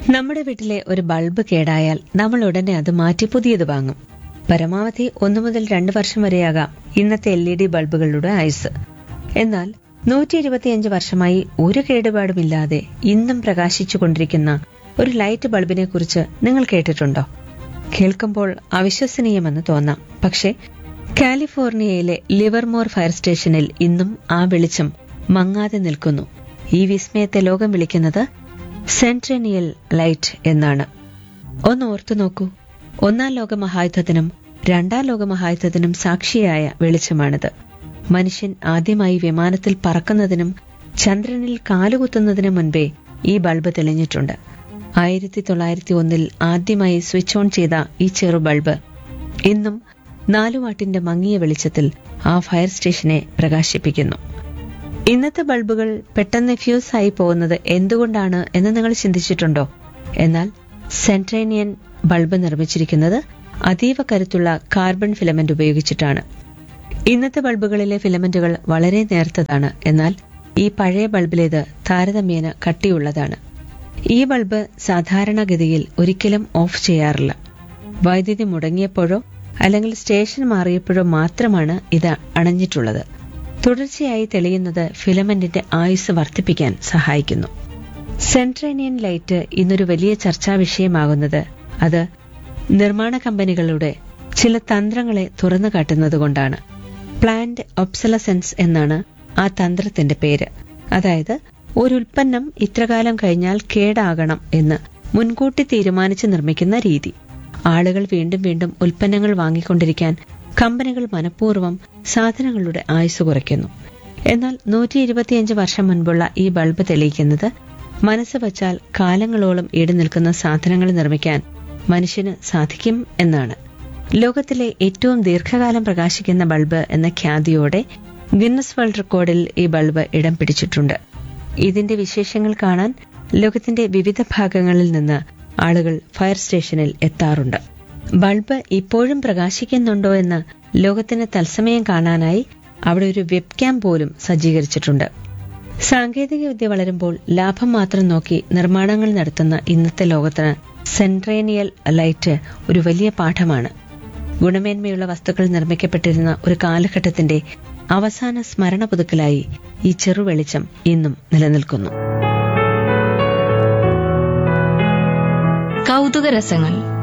നമ്മുടെ വീട്ടിലെ ഒരു ബൾബ് കേടായാൽ നമ്മൾ ഉടനെ അത് മാറ്റി പുതിയത് വാങ്ങും പരമാവധി ഒന്നു മുതൽ രണ്ട് വർഷം വരെയാകാം ഇന്നത്തെ എൽ ഇ ഡി ബൾബുകളുടെ ആയുസ് എന്നാൽ നൂറ്റി ഇരുപത്തിയഞ്ച് വർഷമായി ഒരു കേടുപാടുമില്ലാതെ ഇന്നും പ്രകാശിച്ചുകൊണ്ടിരിക്കുന്ന ഒരു ലൈറ്റ് ബൾബിനെ കുറിച്ച് നിങ്ങൾ കേട്ടിട്ടുണ്ടോ കേൾക്കുമ്പോൾ അവിശ്വസനീയമെന്ന് തോന്നാം പക്ഷേ കാലിഫോർണിയയിലെ ലിവർമോർ ഫയർ സ്റ്റേഷനിൽ ഇന്നും ആ വെളിച്ചം മങ്ങാതെ നിൽക്കുന്നു ഈ വിസ്മയത്തെ ലോകം വിളിക്കുന്നത് സെൻട്രേനിയൽ ലൈറ്റ് എന്നാണ് ഒന്ന് ഓർത്തു നോക്കൂ ഒന്നാം ലോകമഹായുദ്ധത്തിനും രണ്ടാം ലോകമഹായുദ്ധത്തിനും സാക്ഷിയായ വെളിച്ചമാണിത് മനുഷ്യൻ ആദ്യമായി വിമാനത്തിൽ പറക്കുന്നതിനും ചന്ദ്രനിൽ കാലുകുത്തുന്നതിനു മുൻപേ ഈ ബൾബ് തെളിഞ്ഞിട്ടുണ്ട് ആയിരത്തി തൊള്ളായിരത്തി ഒന്നിൽ ആദ്യമായി സ്വിച്ച് ഓൺ ചെയ്ത ഈ ചെറു ബൾബ് ഇന്നും നാലു വാട്ടിന്റെ മങ്ങിയ വെളിച്ചത്തിൽ ആ ഫയർ സ്റ്റേഷനെ പ്രകാശിപ്പിക്കുന്നു ഇന്നത്തെ ബൾബുകൾ പെട്ടെന്ന് ഫ്യൂസ് ആയി പോകുന്നത് എന്തുകൊണ്ടാണ് എന്ന് നിങ്ങൾ ചിന്തിച്ചിട്ടുണ്ടോ എന്നാൽ സെൻട്രേനിയൻ ബൾബ് നിർമ്മിച്ചിരിക്കുന്നത് അതീവ കരുത്തുള്ള കാർബൺ ഫിലമെന്റ് ഉപയോഗിച്ചിട്ടാണ് ഇന്നത്തെ ബൾബുകളിലെ ഫിലമെന്റുകൾ വളരെ നേർത്തതാണ് എന്നാൽ ഈ പഴയ ബൾബിലേത് താരതമ്യേന കട്ടിയുള്ളതാണ് ഈ ബൾബ് സാധാരണഗതിയിൽ ഒരിക്കലും ഓഫ് ചെയ്യാറില്ല വൈദ്യുതി മുടങ്ങിയപ്പോഴോ അല്ലെങ്കിൽ സ്റ്റേഷൻ മാറിയപ്പോഴോ മാത്രമാണ് ഇത് അണഞ്ഞിട്ടുള്ളത് തുടർച്ചയായി തെളിയുന്നത് ഫിലമെന്റിന്റെ ആയുസ് വർദ്ധിപ്പിക്കാൻ സഹായിക്കുന്നു സെൻട്രേനിയൻ ലൈറ്റ് ഇന്നൊരു വലിയ ചർച്ചാ വിഷയമാകുന്നത് അത് നിർമ്മാണ കമ്പനികളുടെ ചില തന്ത്രങ്ങളെ തുറന്നു കാട്ടുന്നതുകൊണ്ടാണ് പ്ലാന്റ് ഒബ്സലസെൻസ് എന്നാണ് ആ തന്ത്രത്തിന്റെ പേര് അതായത് ഒരു ഉൽപ്പന്നം ഇത്രകാലം കഴിഞ്ഞാൽ കേടാകണം എന്ന് മുൻകൂട്ടി തീരുമാനിച്ച് നിർമ്മിക്കുന്ന രീതി ആളുകൾ വീണ്ടും വീണ്ടും ഉൽപ്പന്നങ്ങൾ വാങ്ങിക്കൊണ്ടിരിക്കാൻ കമ്പനികൾ മനഃപൂർവ്വം സാധനങ്ങളുടെ ആയുസ് കുറയ്ക്കുന്നു എന്നാൽ നൂറ്റി ഇരുപത്തിയഞ്ച് വർഷം മുൻപുള്ള ഈ ബൾബ് തെളിയിക്കുന്നത് മനസ്സ് വച്ചാൽ കാലങ്ങളോളം ഈട് നിൽക്കുന്ന സാധനങ്ങൾ നിർമ്മിക്കാൻ മനുഷ്യന് സാധിക്കും എന്നാണ് ലോകത്തിലെ ഏറ്റവും ദീർഘകാലം പ്രകാശിക്കുന്ന ബൾബ് എന്ന ഖ്യാതിയോടെ ഗിന്നസ് വേൾഡ് റെക്കോർഡിൽ ഈ ബൾബ് ഇടം പിടിച്ചിട്ടുണ്ട് ഇതിന്റെ വിശേഷങ്ങൾ കാണാൻ ലോകത്തിന്റെ വിവിധ ഭാഗങ്ങളിൽ നിന്ന് ആളുകൾ ഫയർ സ്റ്റേഷനിൽ എത്താറുണ്ട് ബൾബ് ഇപ്പോഴും പ്രകാശിക്കുന്നുണ്ടോ എന്ന് ലോകത്തിന് തത്സമയം കാണാനായി അവിടെ ഒരു വെബ്ക്യാം പോലും സജ്ജീകരിച്ചിട്ടുണ്ട് സാങ്കേതികവിദ്യ വളരുമ്പോൾ ലാഭം മാത്രം നോക്കി നിർമ്മാണങ്ങൾ നടത്തുന്ന ഇന്നത്തെ ലോകത്തിന് സെൻട്രേനിയൽ ലൈറ്റ് ഒരു വലിയ പാഠമാണ് ഗുണമേന്മയുള്ള വസ്തുക്കൾ നിർമ്മിക്കപ്പെട്ടിരുന്ന ഒരു കാലഘട്ടത്തിന്റെ അവസാന സ്മരണ പുതുക്കലായി ഈ ചെറുവെളിച്ചം ഇന്നും നിലനിൽക്കുന്നു കൗതുക രസങ്ങൾ